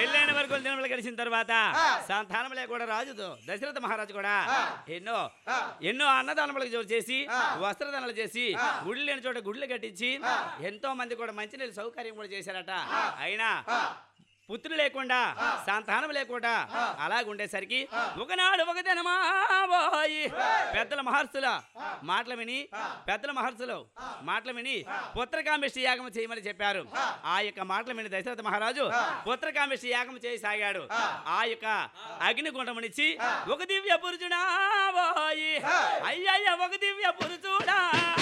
పెళ్ళైన వరకు దినములు గడిచిన తర్వాత సంతానములే కూడా రాజు దశరథ మహారాజు కూడా ఎన్నో ఎన్నో అన్నదానములకు జోరు చేసి వస్త్రదానాలు చేసి గుళ్ళు లేని చోట గుళ్ళు కట్టించి ఎంతో మంది కూడా మంచినీళ్ళు సౌకర్యం కూడా చేశారట అయినా పుత్రులు లేకుండా సంతానం లేకుండా అలాగుండేసరికి ఒకనాడు ఒక దినమాబోయి పెద్దల మహర్షుల మాటలు విని పెద్దల మహర్షులు మాటలు విని పుత్రకామేష్టి యాగం చేయమని చెప్పారు ఆ యొక్క మాటలు విని దశరథ మహారాజు పుత్రకామేష్టి యాగం చేయసాగాడు ఆ యొక్క అగ్నిగుండమునిచ్చి ఒక దివ్య పురుషుడా పోయి అయ్యయ్య ఒక దివ్య పురుషుడా